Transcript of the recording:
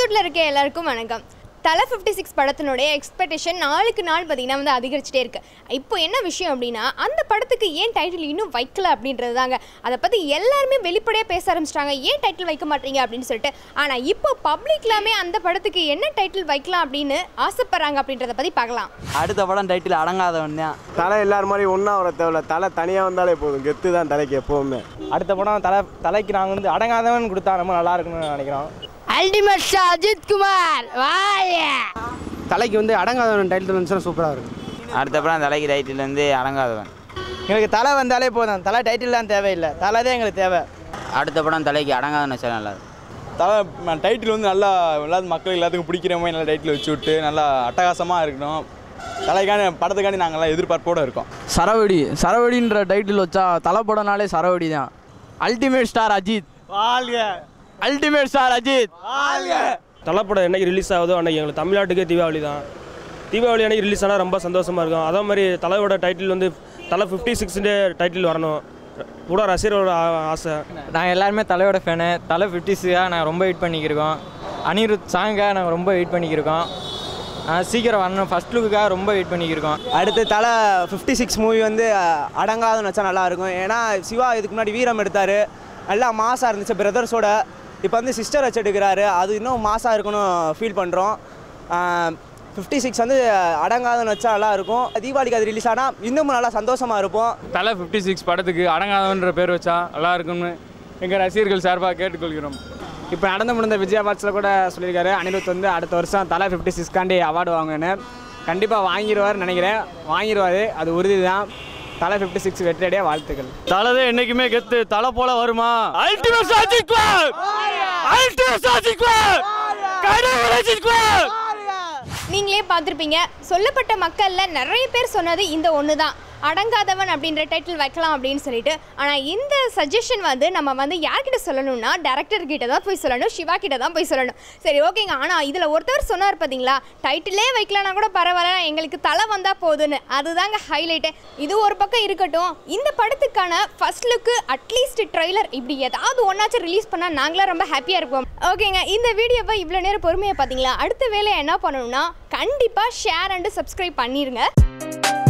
கோலிவுட்டில் இருக்க எல்லாருக்கும் வணக்கம் தலை ஃபிஃப்டி சிக்ஸ் படத்தினுடைய எக்ஸ்பெக்டேஷன் நாளுக்கு நாள் பார்த்தீங்கன்னா வந்து அதிகரிச்சுட்டே இருக்கு இப்போ என்ன விஷயம் அப்படின்னா அந்த படத்துக்கு ஏன் டைட்டில் இன்னும் வைக்கல அப்படின்றது தாங்க அதை பற்றி எல்லாருமே வெளிப்படையாக பேச ஆரம்பிச்சிட்டாங்க ஏன் டைட்டில் வைக்க மாட்டீங்க அப்படின்னு சொல்லிட்டு ஆனால் இப்போ பப்ளிக்லாமே அந்த படத்துக்கு என்ன டைட்டில் வைக்கலாம் அப்படின்னு ஆசைப்படுறாங்க அப்படின்றத பற்றி பார்க்கலாம் அடுத்த படம் டைட்டில் அடங்காதவன் தான் தலை எல்லாரும் மாதிரி ஒன்றா வர தேவையில்ல தலை தனியாக வந்தாலே போதும் கெத்து தான் தலைக்கு எப்போவுமே அடுத்த படம் தலை தலைக்கு நாங்கள் வந்து அடங்காதவன் கொடுத்தா ரொம்ப நல்லா இருக்கும்னு நினைக்கிறோம் அல்டிமேட் ஷா அஜித் குமார் வாய தலைக்கு வந்து அடங்காதவன் டைட்டில் வந்துச்சுன்னா சூப்பராக இருக்கும் அடுத்த படம் தலைக்கு டைட்டில் வந்து அடங்காதவன் எங்களுக்கு தலை வந்தாலே போதும் தலை டைட்டில்லாம் தேவையில்லை தலை தான் எங்களுக்கு தேவை அடுத்த படம் தலைக்கு அடங்காதவன் வச்சா நல்லா இருக்கும் தலை டைட்டில் வந்து நல்லா எல்லாரும் மக்கள் எல்லாத்துக்கும் பிடிக்கிற மாதிரி நல்லா டைட்டில் வச்சு விட்டு நல்லா அட்டகாசமாக இருக்கணும் தலைக்கான படத்துக்காண்டி நாங்கள்லாம் எதிர்பார்ப்போடு இருக்கோம் சரவடி சரவடின்ற டைட்டில் வச்சா தலை படம்னாலே சரவடி தான் ultimate star Ajith ultimate star Ajith தலைப்படம் என்னைக்கு ரிலீஸ் ஆகுதோ அன்னைக்கு எங்களுக்கு தமிழ்நாட்டுக்கே தீபாவளி தான் தீபாவளி அன்னைக்கு ரிலீஸ் ஆனால் ரொம்ப சந்தோஷமாக இருக்கும் அதே மாதிரி தலையோட டைட்டில் வந்து தலை ஃபிஃப்டி சிக்ஸ்டே டைட்டில் வரணும் கூட ரசிகரோட ஆ- ஆசை நாங்கள் எல்லாருமே தலையோட ஃபேனு தலை ஃபிஃப்டிஸுக்காக நாங்கள் ரொம்ப வெயிட் பண்ணிக்கிருக்கோம் அனிருத் சாங்காக நாங்கள் ரொம்ப வெயிட் பண்ணிக்கிருக்கோம் ஆ, சீக்கிரம் வரணும் ஃபர்ஸ்ட் லுக்குக்காக ரொம்ப வெயிட் பண்ணிக்கிருக்கோம் அடுத்து தலை ஃபிஃப்டி சிக்ஸ் மூவி வந்து அஹ், அடங்காதவன் வச்சா நல்லா இருக்கும் ஏன்னா சிவா இதுக்கு முன்னாடி வீரம் எடுத்தார் நல்லா மாசாக இருந்துச்சு பிரதர்ஸோட இப்போ வந்து சிஸ்டர் வச்சு எடுக்கிறாரு அது இன்னும் மாசாக இருக்குன்னு ஃபீல் பண்ணுறோம் ஃபிஃப்டி சிக்ஸ் வந்து அடங்காதவன் வச்சா நல்லா இருக்கும் தீபாவளிக்கு அது ரிலீஸ் ஆனால் இன்னும் நல்லா சந்தோஷமாக இருப்போம் தலை ஃபிஃப்டி சிக்ஸ் படத்துக்கு அடங்காதவன்ற பேர் வச்சா நல்லா இருக்கும்னு எங்கள் ரசிகர்கள் சார்பாக கேட்டுக்கொள்கிறோம் இப்போ நடந்து முடிந்த விஜய் அவார்ட்ஸில் கூட சொல்லியிருக்காரு அனிருத் வந்து அடுத்த வருஷம் தலை ஃபிஃப்டி சிக்ஸ்காண்டி அவார்டு வாங்கன்னு கண்டிப்பாக வாங்கிடுவார் நினைக்கிறேன் வாங்கிடுவார் அது உறுதி தான் தலை ஃபிஃப்டி சிக்ஸ் வெற்றியடைய வாழ்த்துக்கள் தலை என்னைக்குமே கெத்து தலை போல வருமா அல்டிமேட் அஜித் குமார் அல்டிமேட் அஜித் குமார் கடவுள் அஜித் குமார் நீங்களே பார்த்துருப்பீங்க சொல்லப்பட்ட மக்களில் நிறைய பேர் சொன்னது இந்த ஒன்று தான் அடங்காதவன் அப்படின்ற டைட்டில் வைக்கலாம் அப்படின்னு சொல்லிட்டு ஆனால் இந்த சஜஷன் வந்து நம்ம வந்து யார்கிட்ட சொல்லணும்னா டேரக்டர் கிட்ட தான் போய் சொல்லணும் சிவா கிட்ட தான் போய் சொல்லணும் சரி ஓகேங்க ஆனால் இதில் ஒருத்தர் சொன்னார் பார்த்தீங்களா டைட்டிலே வைக்கலனா கூட பரவாயில்ல எங்களுக்கு தலை வந்தால் போதுன்னு அதுதாங்க ஹைலைட்டு இது ஒரு பக்கம் இருக்கட்டும் இந்த படத்துக்கான ஃபர்ஸ்ட் லுக்கு அட்லீஸ்ட் ட்ரெய்லர் இப்படி ஏதாவது ஒன்றாச்சும் ரிலீஸ் பண்ணால் நாங்களாம் ரொம்ப ஹாப்பியாக இருப்போம் ஓகேங்க இந்த வீடியோவை இவ்வளோ நேரம் பொறுமையாக பார்த்தீங்களா அடுத்த வேலையை என்ன பண்ணணும்னா கண்டிப்பாக ஷேர் அண்டு சப்ஸ்கிரைப் பண்ணிடுங்க